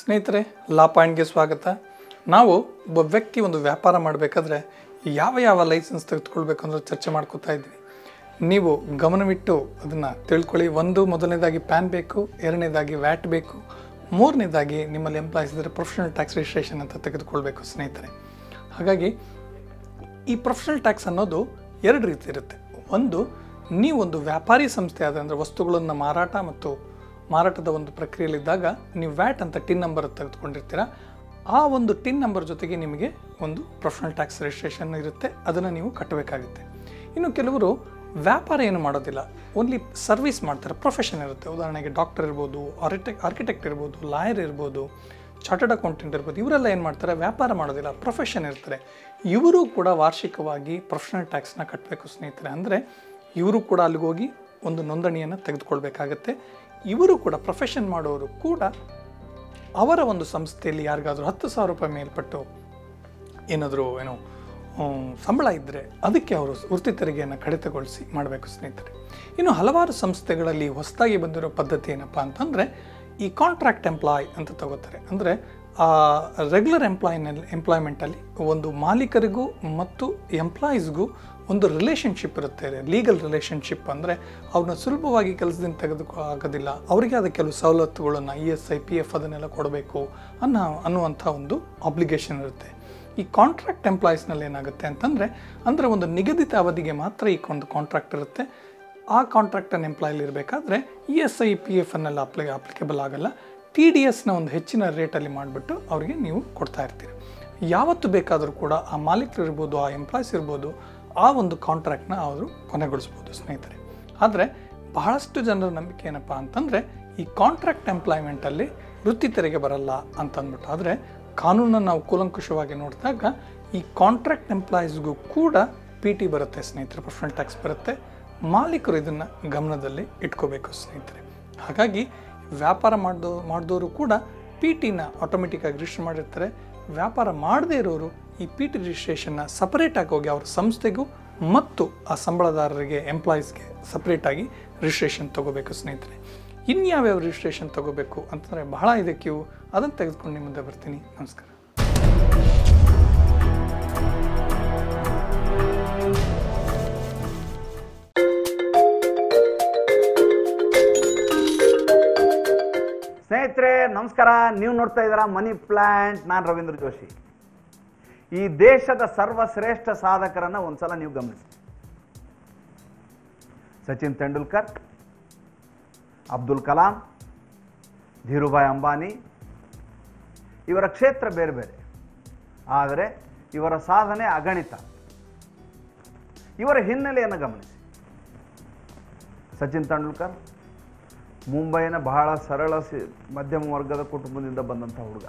ಸ್ನೇಹಿತರೆ ಲಾ ಪಾಯಿಂಟ್ಗೆ ಸ್ವಾಗತ ನಾವು ಒಬ್ಬ ವ್ಯಕ್ತಿ ಒಂದು ವ್ಯಾಪಾರ ಮಾಡಬೇಕಾದ್ರೆ ಯಾವ ಯಾವ ಲೈಸೆನ್ಸ್ ತೆಗೆದುಕೊಳ್ಬೇಕು ಅನ್ನೋದು ಚರ್ಚೆ ಮಾಡ್ಕೋತಾ ಇದ್ವಿ ನೀವು ಗಮನವಿಟ್ಟು ಅದನ್ನು ತಿಳ್ಕೊಳ್ಳಿ ಒಂದು ಮೊದಲನೇದಾಗಿ ಪ್ಯಾನ್ ಬೇಕು ಎರಡನೇದಾಗಿ ವ್ಯಾಟ್ ಬೇಕು ಮೂರನೇದಾಗಿ ನಿಮ್ಮಲ್ಲಿ ಎಂಪ್ಲಾಯ್ಸ್ ಇದ್ದರೆ ಪ್ರೊಫೆಷನಲ್ ಟ್ಯಾಕ್ಸ್ ರಿಜಿಸ್ಟ್ರೇಷನ್ ಅಂತ ತೆಗೆದುಕೊಳ್ಬೇಕು ಸ್ನೇಹಿತರೆ ಹಾಗಾಗಿ ಈ ಪ್ರೊಫೆಷನಲ್ ಟ್ಯಾಕ್ಸ್ ಅನ್ನೋದು ಎರಡು ರೀತಿ ಇರುತ್ತೆ ಒಂದು ನೀವೊಂದು ವ್ಯಾಪಾರಿ ಸಂಸ್ಥೆ ಆದರೆ ಅಂದರೆ ವಸ್ತುಗಳನ್ನು ಮಾರಾಟ ಮತ್ತು ಮಾರಾಟದ ಒಂದು ಪ್ರಕ್ರಿಯೆಯಲ್ಲಿದ್ದಾಗ ನೀವು ವ್ಯಾಟ್ ಅಂತ ಟಿನ್ ನಂಬರ್ ತೆಗೆದುಕೊಂಡಿರ್ತೀರ ಆ ಒಂದು ಟಿನ್ ನಂಬರ್ ಜೊತೆಗೆ ನಿಮಗೆ ಒಂದು ಪ್ರೊಫೆಷನಲ್ ಟ್ಯಾಕ್ಸ್ ರಿಜಿಸ್ಟ್ರೇಷನ್ ಇರುತ್ತೆ ಅದನ್ನು ನೀವು ಕಟ್ಟಬೇಕಾಗುತ್ತೆ ಇನ್ನು ಕೆಲವರು ವ್ಯಾಪಾರ ಏನು ಮಾಡೋದಿಲ್ಲ ಓನ್ಲಿ ಸರ್ವಿಸ್ ಮಾಡ್ತಾರೆ ಪ್ರೊಫೆಷನ್ ಇರುತ್ತೆ ಉದಾಹರಣೆಗೆ ಡಾಕ್ಟರ್ ಇರ್ಬೋದು ಆರ್ಕಿಟೆಕ್ ಆರ್ಕಿಟೆಕ್ಟ್ ಇರ್ಬೋದು ಲಾಯರ್ ಇರ್ಬೋದು ಚಾರ್ಟರ್ಡ್ ಅಕೌಂಟೆಂಟ್ ಇರ್ಬೋದು ಇವರೆಲ್ಲ ಏನು ಮಾಡ್ತಾರೆ ವ್ಯಾಪಾರ ಮಾಡೋದಿಲ್ಲ ಪ್ರೊಫೆಷನ್ ಇರ್ತಾರೆ ಇವರು ಕೂಡ ವಾರ್ಷಿಕವಾಗಿ ಪ್ರೊಫೆಷನಲ್ ಟ್ಯಾಕ್ಸ್ನ ಕಟ್ಟಬೇಕು ಸ್ನೇಹಿತರೆ ಅಂದರೆ ಇವರು ಕೂಡ ಅಲ್ಲಿಗೆ ಹೋಗಿ ಒಂದು ನೋಂದಣಿಯನ್ನು ತೆಗೆದುಕೊಳ್ಬೇಕಾಗತ್ತೆ ಇವರು ಕೂಡ ಪ್ರೊಫೆಷನ್ ಮಾಡೋರು ಕೂಡ ಅವರ ಒಂದು ಸಂಸ್ಥೆಯಲ್ಲಿ ಯಾರಿಗಾದರೂ ಹತ್ತು ಸಾವಿರ ರೂಪಾಯಿ ಮೇಲ್ಪಟ್ಟು ಏನಾದರೂ ಏನೋ ಹ್ಮ್, ಸಂಬಳ ಇದ್ದರೆ ಅದಕ್ಕೆ ಅವರು ವೃತ್ತಿ ತೆರಿಗೆಯನ್ನು ಕಡಿತಗೊಳಿಸಿ ಮಾಡಬೇಕು ಸ್ನೇಹಿತರೆ ಇನ್ನು ಹಲವಾರು ಸಂಸ್ಥೆಗಳಲ್ಲಿ ಹೊಸದಾಗಿ ಬಂದಿರೋ ಪದ್ಧತಿ ಏನಪ್ಪ ಅಂತಂದರೆ ಈ ಕಾಂಟ್ರಾಕ್ಟ್ ಎಂಪ್ಲಾಯ್ ಅಂತ ತಗೋತಾರೆ ಅಂದರೆ ರೆಗ್ಯುಲರ್ ಎಂಪ್ಲಾಯ್ನಲ್ಲಿ ಎಂಪ್ಲಾಯ್ಮೆಂಟಲ್ಲಿ ಒಂದು ಮಾಲೀಕರಿಗೂ ಮತ್ತು ಎಂಪ್ಲಾಯೀಸ್ಗೂ ಒಂದು ರಿಲೇಷನ್ಶಿಪ್ ಇರುತ್ತೆ ಲೀಗಲ್ ರಿಲೇಷನ್ಶಿಪ್ ಅಂದರೆ ಅವ್ರನ್ನ ಸುಲಭವಾಗಿ ಕೆಲಸದಿಂದ ತೆಗೆದುಕೊ ಆಗೋದಿಲ್ಲ ಅವರಿಗೆ ಆದ ಕೆಲವು ಸವಲತ್ತುಗಳನ್ನು E S I P F ಅದನ್ನೆಲ್ಲ ಕೊಡಬೇಕು ಅನ್ನೋ ಅನ್ನುವಂಥ ಒಂದು ಆಬ್ಲಿಗೇಷನ್ ಇರುತ್ತೆ ಈ ಕಾಂಟ್ರಾಕ್ಟ್ ಎಂಪ್ಲಾಯೀಸ್ನಲ್ಲಿ ಏನಾಗುತ್ತೆ ಅಂತಂದರೆ ಅಂದರೆ ಒಂದು ನಿಗದಿತ ಅವಧಿಗೆ ಮಾತ್ರ ಈ ಒಂದು ಕಾಂಟ್ರಾಕ್ಟ್ ಇರುತ್ತೆ ಆ ಕಾಂಟ್ರಾಕ್ಟನ್ನು ಎಂಪ್ಲಾಯಲ್ಲಿ ಇರಬೇಕಾದ್ರೆ E S I P F ಅನ್ನೆಲ್ಲ ಅಪ್ಲೈ ಅಪ್ಲಿಕೇಬಲ್ ಆಗಲ್ಲ ಟಿ ಡಿ ಎಸ್ನ ಒಂದು ಹೆಚ್ಚಿನ ರೇಟಲ್ಲಿ ಮಾಡಿಬಿಟ್ಟು ಅವರಿಗೆ ನೀವು ಕೊಡ್ತಾ ಇರ್ತೀರಿ ಯಾವತ್ತು ಬೇಕಾದರೂ ಕೂಡ ಆ ಮಾಲೀಕರು ಇರ್ಬೋದು ಆ ಎಂಪ್ಲಾಯ್ಸ್ ಇರ್ಬೋದು ಆ ಒಂದು ಕಾಂಟ್ರಾಕ್ಟ್ನ ಅವರು ಕೊನೆಗೊಳಿಸ್ಬೋದು ಸ್ನೇಹಿತರೆ ಆದರೆ ಬಹಳಷ್ಟು ಜನರ ನಂಬಿಕೆ ಏನಪ್ಪ ಅಂತಂದರೆ ಈ ಕಾಂಟ್ರಾಕ್ಟ್ ಎಂಪ್ಲಾಯ್ಮೆಂಟಲ್ಲಿ ವೃತ್ತಿ ತೆರಿಗೆ ಬರಲ್ಲ ಅಂತ ಅಂದ್ಬಿಟ್ಟು ಆದರೆ ಕಾನೂನನ್ನು ನಾವು ಕೂಲಂಕುಷವಾಗಿ ನೋಡಿದಾಗ ಈ ಕಾಂಟ್ರಾಕ್ಟ್ ಎಂಪ್ಲಾಯೀಸ್ಗೂ ಕೂಡ ಪಿ ಟಿ ಬರುತ್ತೆ ಸ್ನೇಹಿತರೆ ಪ್ರೊಫೆಷನಲ್ ಟ್ಯಾಕ್ಸ್ ಬರುತ್ತೆ ಮಾಲೀಕರು ಇದನ್ನು ಗಮನದಲ್ಲಿ ಇಟ್ಕೋಬೇಕು ಸ್ನೇಹಿತರೆ ಹಾಗಾಗಿ ವ್ಯಾಪಾರ ಮಾಡ್ದೋ ಮಾಡಿದವರು ಕೂಡ ಪಿ ಟಿನ ಆಟೋಮೆಟಿಕ್ಕಾಗಿ ರಿಜಿಸ್ಟರ್ ಮಾಡಿರ್ತಾರೆ ವ್ಯಾಪಾರ ಮಾಡದೇ ಇರೋರು ಈ ಪಿ ಟಿ ರಿಜಿಸ್ಟ್ರೇಷನ್ನ ಸಪರೇಟಾಗಿ ಹೋಗಿ ಅವ್ರ ಸಂಸ್ಥೆಗೂ ಮತ್ತು ಆ ಸಂಬಳದಾರರಿಗೆ ಎಂಪ್ಲಾಯೀಸ್ಗೆ ಸಪ್ರೇಟಾಗಿ ರಿಜಿಸ್ಟ್ರೇಷನ್ ತಗೋಬೇಕು ಸ್ನೇಹಿತರೆ ಇನ್ಯಾವ್ಯಾವ ರಿಜಿಸ್ಟ್ರೇಷನ್ ತಗೋಬೇಕು ಅಂತಂದರೆ ಬಹಳ ಇದೆ ಕ್ಯೂ ಅದನ್ನು ತೆಗೆದುಕೊಂಡು ನಿಮ್ಮ ಮುಂದೆ ಬರ್ತೀನಿ ನಮಸ್ಕಾರ ಸ್ನೇಹಿತರೆ ನಮಸ್ಕಾರ ನೀವು ನೋಡ್ತಾ ಇದ್ದೀರಾ ಮನಿ ಪ್ಲಾಂಟ್ ನಾನು ರವೀಂದ್ರ ಜೋಶಿ ಈ ದೇಶದ ಸರ್ವಶ್ರೇಷ್ಠ ಸಾಧಕರನ್ನ ಒಂದ್ಸಲ ನೀವು ಗಮನಿಸಿ ಸಚಿನ್ ತೆಂಡೂಲ್ಕರ್ ಅಬ್ದುಲ್ ಕಲಾಂ ಧೀರುಭಾಯ್ ಅಂಬಾನಿ ಇವರ ಕ್ಷೇತ್ರ ಬೇರೆ ಬೇರೆ ಆದರೆ ಇವರ ಸಾಧನೆ ಅಗಣಿತ ಇವರ ಹಿನ್ನೆಲೆಯನ್ನು ಗಮನಿಸಿ ಸಚಿನ್ ತೆಂಡೂಲ್ಕರ್ ಮುಂಬೈನ ಬಹಳ ಸರಳ ಸಿ ಮಧ್ಯಮ ವರ್ಗದ ಕುಟುಂಬದಿಂದ ಬಂದಂಥ ಹುಡುಗ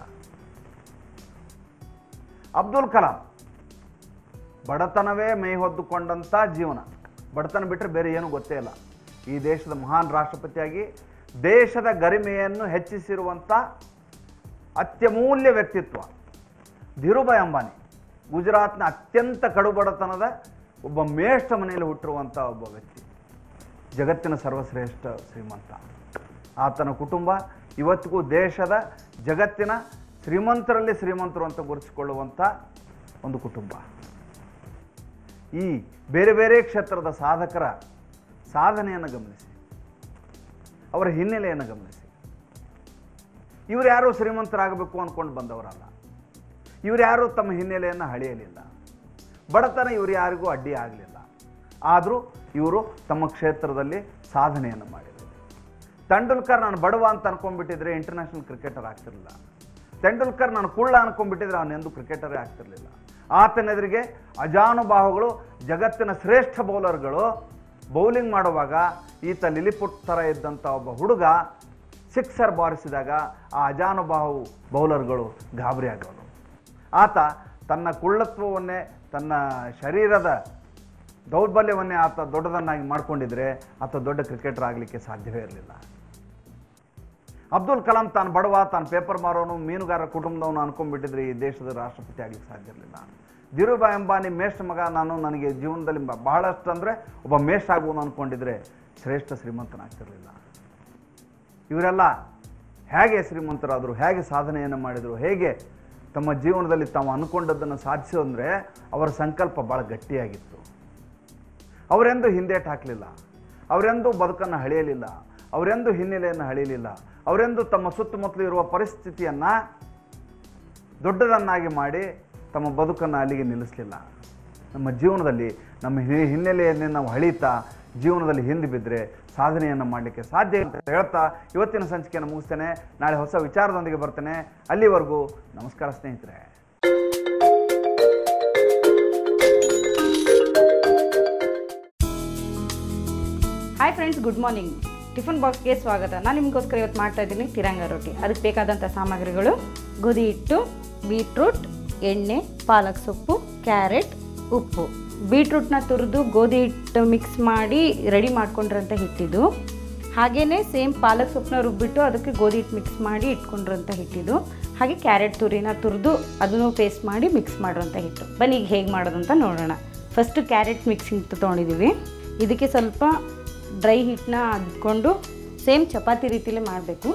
ಅಬ್ದುಲ್ ಕಲಾಂ ಬಡತನವೇ ಮೈ ಹೊದ್ದುಕೊಂಡಂಥ ಜೀವನ ಬಡತನ ಬಿಟ್ಟರೆ ಬೇರೆ ಏನೂ ಗೊತ್ತೇ ಇಲ್ಲ ಈ ದೇಶದ ಮಹಾನ್ ರಾಷ್ಟ್ರಪತಿಯಾಗಿ ದೇಶದ ಗರಿಮೆಯನ್ನು ಹೆಚ್ಚಿಸಿರುವಂಥ ಅತ್ಯಮೂಲ್ಯ ವ್ಯಕ್ತಿತ್ವ ಧೀರುಭಾಯ್ ಅಂಬಾನಿ ಗುಜರಾತ್ನ ಅತ್ಯಂತ ಕಡುಬಡತನದ ಒಬ್ಬ ಮೇಷ್ಠ ಮನೆಯಲ್ಲಿ ಹುಟ್ಟಿರುವಂಥ ಒಬ್ಬ ವ್ಯಕ್ತಿ ಜಗತ್ತಿನ ಸರ್ವಶ್ರೇಷ್ಠ ಶ್ರೀಮಂತ ಆತನ ಕುಟುಂಬ ಇವತ್ತಿಗೂ ದೇಶದ ಜಗತ್ತಿನ ಶ್ರೀಮಂತರಲ್ಲಿ ಶ್ರೀಮಂತರು ಅಂತ ಗುರುತಿಸಿಕೊಳ್ಳುವಂಥ ಒಂದು ಕುಟುಂಬ ಈ ಬೇರೆ ಬೇರೆ ಕ್ಷೇತ್ರದ ಸಾಧಕರ ಸಾಧನೆಯನ್ನು ಗಮನಿಸಿ ಅವರ ಹಿನ್ನೆಲೆಯನ್ನು ಗಮನಿಸಿ ಇವರು ಯಾರು ಶ್ರೀಮಂತರಾಗಬೇಕು ಅಂದ್ಕೊಂಡು ಬಂದವರಲ್ಲ ಇವರು ಯಾರು ತಮ್ಮ ಹಿನ್ನೆಲೆಯನ್ನು ಹಳೆಯಲಿಲ್ಲ ಬಡತನ ಇವರು ಯಾರಿಗೂ ಅಡ್ಡಿ ಆಗಲಿಲ್ಲ ಆದರೂ ಇವರು ತಮ್ಮ ಕ್ಷೇತ್ರದಲ್ಲಿ ಸಾಧನೆಯನ್ನು ಮಾಡಿದರು ತೆಂಡೂಲ್ಕರ್ ನಾನು ಬಡವ ಅಂತ ಅನ್ಕೊಂಡ್ಬಿಟ್ಟಿದ್ರೆ ಇಂಟರ್ನ್ಯಾಷನಲ್ ಕ್ರಿಕೆಟರ್ ಆಗ್ತಿರಲಿಲ್ಲ ತೆಂಡೂಲ್ಕರ್ ನಾನು ಕುಳ್ಳ ಅನ್ಕೊಂಡ್ಬಿಟ್ಟಿದ್ರೆ ಅವನೆಂದು ಕ್ರಿಕೆಟರೇ ಆಗ್ತಿರ್ಲಿಲ್ಲ ಆತನ ಎದುರಿಗೆ ಅಜಾನುಬಾಹುಗಳು ಜಗತ್ತಿನ ಶ್ರೇಷ್ಠ ಬೌಲರ್ಗಳು ಬೌಲಿಂಗ್ ಮಾಡುವಾಗ ಈತ ಲಿಲಿಪುಟ್ ಥರ ಇದ್ದಂಥ ಒಬ್ಬ ಹುಡುಗ ಸಿಕ್ಸರ್ ಬಾರಿಸಿದಾಗ ಆ ಅಜಾನುಬಾಹು ಬೌಲರ್ಗಳು ಗಾಬರಿ ಆಗೋರು ಆತ ತನ್ನ ಕುಳ್ಳತ್ವವನ್ನೇ ತನ್ನ ಶರೀರದ ದೌರ್ಬಲ್ಯವನ್ನೇ ಆತ ದೊಡ್ಡದನ್ನಾಗಿ ಮಾಡ್ಕೊಂಡಿದ್ರೆ ಆತ ದೊಡ್ಡ ಕ್ರಿಕೆಟರ್ ಆಗಲಿಕ್ಕೆ ಸಾಧ್ಯವೇ ಇರಲಿಲ್ಲ ಅಬ್ದುಲ್ ಕಲಾಂ ತಾನು ಬಡವ ತಾನು ಪೇಪರ್ ಮಾರೋನು ಮೀನುಗಾರ ಕುಟುಂಬದವನು ಅನ್ಕೊಂಡ್ಬಿಟ್ಟಿದ್ರೆ ಈ ದೇಶದ ರಾಷ್ಟ್ರಪತಿ ಆಗ್ಲಿಕ್ಕೆ ಸಾಧ್ಯ ಇರಲಿಲ್ಲ ಧೀರುಭಾಯ್ ಅಂಬಾನಿ ಮೇಷ್ಠ ಮಗ ನಾನು ನನಗೆ ಜೀವನದಲ್ಲಿ ಬ- ಬಹಳಷ್ಟು ಅಂದರೆ ಒಬ್ಬ ಮೇಷ್ಠ ಆಗುವನು ಅಂದ್ಕೊಂಡಿದ್ರೆ ಶ್ರೇಷ್ಠ ಶ್ರೀಮಂತನಾಗ್ತಿರಲಿಲ್ಲ ಇವರೆಲ್ಲ ಹೇಗೆ ಶ್ರೀಮಂತರಾದರು ಹೇಗೆ ಸಾಧನೆಯನ್ನು ಮಾಡಿದರು ಹೇಗೆ ತಮ್ಮ ಜೀವನದಲ್ಲಿ ತಾವು ಅಂದ್ಕೊಂಡದ್ದನ್ನು ಸಾಧಿಸು ಅಂದರೆ ಅವರ ಸಂಕಲ್ಪ ಭಾಳ ಗಟ್ಟಿಯಾಗಿತ್ತು ಅವರೆಂದೂ ಹಿಂದೇಟು ಹಾಕಲಿಲ್ಲ ಅವರೆಂದೂ ಬದುಕನ್ನು ಹಳೆಯಲಿಲ್ಲ ಅವರೆಂದೂ ಹಿನ್ನೆಲೆಯನ್ನು ಹಳೆಯಲಿಲ್ಲ ಅವರೆಂದೂ ತಮ್ಮ ಸುತ್ತಮುತ್ತಲು ಇರುವ ಪರಿಸ್ಥಿತಿಯನ್ನು ದೊಡ್ಡದನ್ನಾಗಿ ಮಾಡಿ ತಮ್ಮ ಬದುಕನ್ನು ಅಲ್ಲಿಗೆ ನಿಲ್ಲಿಸಲಿಲ್ಲ ನಮ್ಮ ಜೀವನದಲ್ಲಿ ನಮ್ಮ ಹಿ- ಹಿನ್ನೆಲೆಯನ್ನೇ ನಾವು ಹಳೀತಾ ಜೀವನದಲ್ಲಿ ಹಿಂದೆ ಬಿದ್ದರೆ ಸಾಧನೆಯನ್ನು ಮಾಡಲಿಕ್ಕೆ ಸಾಧ್ಯ ಅಂತ ಹೇಳ್ತಾ ಇವತ್ತಿನ ಸಂಚಿಕೆಯನ್ನು ಮುಗಿಸ್ತೇನೆ ನಾಳೆ ಹೊಸ ವಿಚಾರದೊಂದಿಗೆ ಬರ್ತೇನೆ ಅಲ್ಲಿವರೆಗೂ ನಮಸ್ಕಾರ ಸ್ನೇಹಿತರೆ hi friends good morning tiffin ಬಾಕ್ಸ್ಗೆ ಸ್ವಾಗತ ನಾನು ನಿಮಗೋಸ್ಕರ ಇವತ್ತು ಮಾಡ್ತಾ ಇದ್ದೀನಿ ತಿರಂಗ ರೊಟ್ಟಿ ಅದಕ್ಕೆ ಬೇಕಾದಂಥ ಸಾಮಗ್ರಿಗಳು ಗೋಧಿ ಹಿಟ್ಟು ಬೀಟ್ರೂಟ್ ಎಣ್ಣೆ ಪಾಲಕ್ ಸೊಪ್ಪು ಕ್ಯಾರೆಟ್ ಉಪ್ಪು ಬೀಟ್ರೂಟ್ನ ತುರಿದು ಗೋಧಿ ಹಿಟ್ಟು ಮಿಕ್ಸ್ ಮಾಡಿ ರೆಡಿ ಮಾಡ್ಕೊಂಡಿರೋಂಥ ಹಿಟ್ಟಿದು ಹಾಗೆಯೇ ಸೇಮ್ ಪಾಲಕ್ ಸೊಪ್ಪನ್ನ ರುಬ್ಬಿಟ್ಟು ಅದಕ್ಕೆ ಗೋಧಿ ಹಿಟ್ಟು ಮಿಕ್ಸ್ ಮಾಡಿ ಇಟ್ಕೊಂಡಿರೋಂಥ ಹಿಟ್ಟಿದು ಹಾಗೆ ಕ್ಯಾರೆಟ್ ತುರಿನ ತುರಿದು ಅದನ್ನು ಪೇಸ್ಟ್ ಮಾಡಿ ಮಿಕ್ಸ್ ಮಾಡಿರೋಂಥ ಹಿಟ್ಟು ಬನ್ನಿ ಈಗ ಹೇಗೆ ಮಾಡೋದು ಅಂತ ನೋಡೋಣ ಫಸ್ಟು ಕ್ಯಾರೆಟ್ ಮಿಕ್ಸಿಂಗ್ ತೊಗೊಂಡಿದ್ದೀವಿ ಇದಕ್ಕೆ ಸ್ವಲ್ಪ ಡ್ರೈ ಹಿಟ್ಟನ್ನ ಅದ್ಕೊಂಡು ಸೇಮ್ ಚಪಾತಿ ರೀತಿಲೇ ಮಾಡಬೇಕು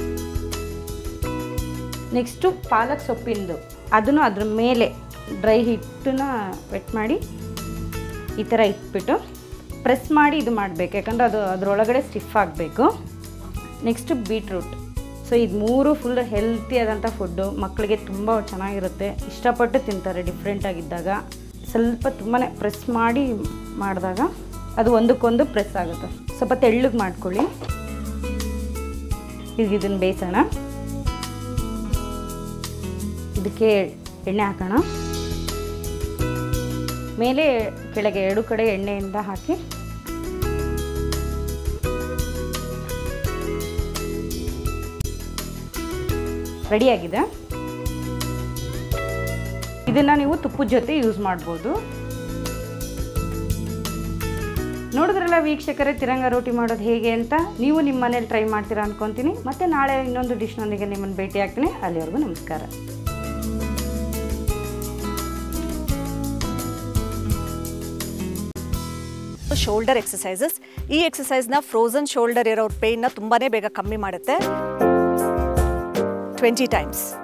ನೆಕ್ಸ್ಟು ಪಾಲಕ್ ಸೊಪ್ಪಿಂದು ಅದನ್ನು ಅದ್ರ ಮೇಲೆ ಡ್ರೈ ಹಿಟ್ಟನ್ನ ವೆಟ್ ಮಾಡಿ ಈ ಥರ ಇಟ್ಬಿಟ್ಟು ಪ್ರೆಸ್ ಮಾಡಿ ಇದು ಮಾಡಬೇಕು ಯಾಕಂದರೆ ಅದು ಅದರೊಳಗಡೆ ಸ್ಟಿಫ್ ಆಗಬೇಕು ನೆಕ್ಸ್ಟು ಬೀಟ್ರೂಟ್ ಸೊ ಇದು ಮೂರು ಫುಲ್ ಹೆಲ್ತಿ ಆದಂಥ ಫುಡ್ಡು ಮಕ್ಕಳಿಗೆ ತುಂಬ ಚೆನ್ನಾಗಿರುತ್ತೆ ಇಷ್ಟಪಟ್ಟು ತಿಂತಾರೆ ಡಿಫ್ರೆಂಟಾಗಿದ್ದಾಗ ಸ್ವಲ್ಪ ತುಂಬಾ ಪ್ರೆಸ್ ಮಾಡಿ ಮಾಡಿದಾಗ ಅದು ಒಂದಕ್ಕೊಂದು ಪ್ರೆಸ್ ಆಗುತ್ತೆ ಸ್ವಲ್ಪ ತೆಳ್ಳಗೆ ಮಾಡ್ಕೊಳ್ಳಿ ಈಗ ಇದನ್ನು ಬೇಯಿಸೋಣ ಇದಕ್ಕೆ ಎಣ್ಣೆ ಹಾಕೋಣ ಮೇಲೆ ಕೆಳಗೆ ಎರಡು ಕಡೆ ಎಣ್ಣೆಯಿಂದ ಹಾಕಿ ರೆಡಿಯಾಗಿದೆ ಇದನ್ನು ನೀವು ತುಪ್ಪದ ಜೊತೆ ಯೂಸ್ ಮಾಡ್ಬೋದು ನೋಡಿದ್ರಲ್ಲ ವೀಕ್ಷಕರೇ ತಿರಂಗ ರೋಟಿ ಮಾಡೋದು ಹೇಗೆ ಅಂತ ನೀವು ನಿಮ್ಮ ಮನೇಲಿ ಟ್ರೈ ಮಾಡ್ತೀರಾ ಅನ್ಕೊತೀನಿ ಮತ್ತೆ ನಾಳೆ ಇನ್ನೊಂದು ಡಿಶ್ನೊಂದಿಗೆ ನಿಮ್ಮನ್ನು ಭೇಟಿ ಆಗ್ತೀನಿ ಅಲ್ಲಿವರೆಗೂ ನಮಸ್ಕಾರ ಶೋಲ್ಡರ್ ಎಕ್ಸಸೈಸಸ್ ಈ ಎಕ್ಸಸೈಸ್ನ ಫ್ರೋಝನ್ ಶೋಲ್ಡರ್ ಇರೋ ಪೇಯ್ನ ತುಂಬಾ ಬೇಗ ಕಮ್ಮಿ ಮಾಡುತ್ತೆ ಟ್ವೆಂಟಿ ಟೈಮ್ಸ್